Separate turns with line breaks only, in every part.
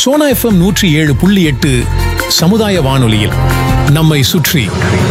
Sona FM நூற்றி ஏழு புள்ளி எட்டு சமுதாய வானொலியில் நம்மை சுற்றி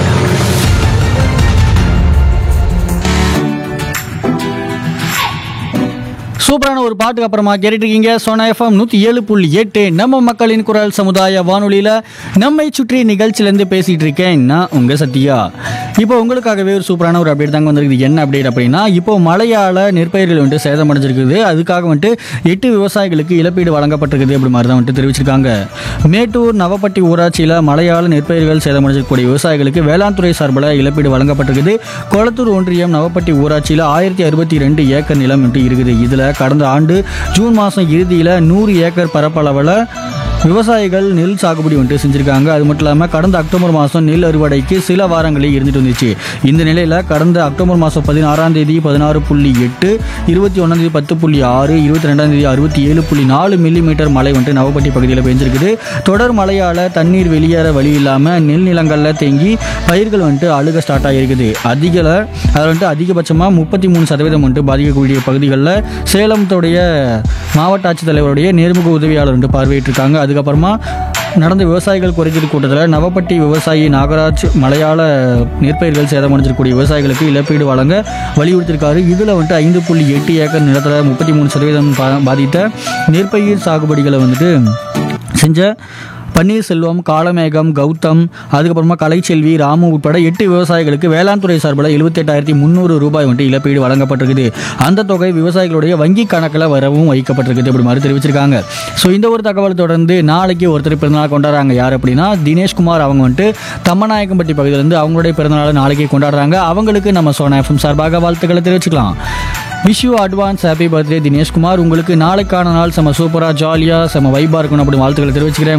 சூப்பரான ஒரு பாட்டுக்கு அப்புறமா கேட்டுட்டு இருக்கீங்க சோனா எஃப்எம் நூற்றி ஏழு புள்ளி எட்டு நம்ம மக்களின் குரல் சமுதாய வானொலியில் நம்மை சுற்றி நிகழ்ச்சியிலேருந்து பேசிகிட்டு இருக்கேன் நான் உங்கள் சத்யா இப்போ உங்களுக்காகவே ஒரு சூப்பரான ஒரு அப்டேட் தாங்க வந்திருக்குது என்ன அப்டேட் அப்படின்னா இப்போ மழையால் நெற்பயிர்கள் வந்துட்டு சேதமடைஞ்சிருக்குது அதுக்காக வந்துட்டு எட்டு விவசாயிகளுக்கு இழப்பீடு வழங்கப்பட்டிருக்குது அப்படி மாதிரி தான் வந்துட்டு தெரிவிச்சிருக்காங்க மேட்டூர் நவப்பட்டி ஊராட்சியில் மழையால் நெற்பயிர்கள் சேதமடைஞ்சிருக்கக்கூடிய விவசாயிகளுக்கு வேளாண் துறை சார்பில் இழப்பீடு வழங்கப்பட்டிருக்குது கொளத்தூர் ஒன்றியம் நவப்பட்டி ஊராட்சியில் ஆயிரத்தி அறுபத்தி ரெண்டு ஏக்கர் நிலம் வந்துட்டு இருக்குது இதில் கடந்த ஆண்டு ஜூன் மாதம் இறுதியில் நூறு ஏக்கர் பரப்பளவில் விவசாயிகள் நெல் சாகுபடி வந்துட்டு செஞ்சுருக்காங்க அது மட்டும் இல்லாமல் கடந்த அக்டோபர் மாதம் நெல் அறுவடைக்கு சில வாரங்களே இருந்துட்டு வந்துச்சு இந்த நிலையில் கடந்த அக்டோபர் மாதம் பதினாறாம் தேதி பதினாறு புள்ளி எட்டு இருபத்தி ஒன்றாம் தேதி பத்து புள்ளி ஆறு இருபத்தி ரெண்டாம் தேதி அறுபத்தி ஏழு புள்ளி நாலு மில்லி மீட்டர் மழை வந்துட்டு நவப்பட்டி பகுதியில் பெஞ்சிருக்குது தொடர் மழையால் தண்ணீர் வெளியேற வழி இல்லாமல் நெல் நிலங்களில் தேங்கி பயிர்கள் வந்துட்டு அழுக ஸ்டார்ட் ஆகிருக்குது அதிக அதில் வந்துட்டு அதிகபட்சமாக முப்பத்தி மூணு சதவீதம் வந்துட்டு பாதிக்கக்கூடிய பகுதிகளில் சேலத்துடைய மாவட்ட ஆட்சித்தலைவருடைய நேர்முக உதவியாளர் வந்துட்டு பார்வையிட்டிருக்காங்க அதுக்கப்புறமா நடந்த விவசாயிகள் குறைதீர் கூட்டத்தில் நவப்பட்டி விவசாயி நாகராஜ் மலையாள நெற்பயிர்கள் சேதமடைஞ்சிருக்கக்கூடிய விவசாயிகளுக்கு இழப்பீடு வழங்க வலியுறுத்தியிருக்காரு இதில் வந்துட்டு ஐந்து புள்ளி எட்டு ஏக்கர் நிலத்தில் முப்பத்தி மூணு சதவீதம் பா- பாதித்த நெற்பயிர் சாகுபடிகளை வந்துட்டு செஞ்ச பன்னீர்செல்வம் காளமேகம் கௌதம் அதுக்கப்புறமா கலைச்செல்வி ராமு உட்பட எட்டு விவசாயிகளுக்கு வேளாண் துறை சார்பில் எழுபத்தெட்டாயிரத்தி முந்நூறு ரூபாய் வந்துட்டு இழப்பீடு வழங்கப்பட்டிருக்குது அந்த தொகை விவசாயிகளுடைய வங்கி கணக்கில் வரவும் வைக்கப்பட்டிருக்குது அப்படி மாதிரி தெரிவிச்சிருக்காங்க ஸோ இந்த ஒரு தகவல் தொடர்ந்து நாளைக்கு ஒருத்தர் பிறந்தநாள் கொண்டாடுறாங்க யார் அப்படின்னா தினேஷ்குமார் அவங்க வந்துட்டு தம்மநாயக்கம்பட்டி பகுதியிலேருந்து அவங்களுடைய பிறந்தநாளை நாளைக்கு கொண்டாடுறாங்க அவங்களுக்கு நம்ம சோனா எஃப்எம் சார்பாக வாழ்த்துக்களை தெரிவிச்சுக்கலாம் wish you advance happy birthday Dineshkumar உங்களுக்கு நாளைக்கான நாள் செம சூப்பராக ஜாலியாக செம வைபாக இருக்கணும் அப்படி வாழ்த்துக்களை தெரிவிச்சுக்கிறேன்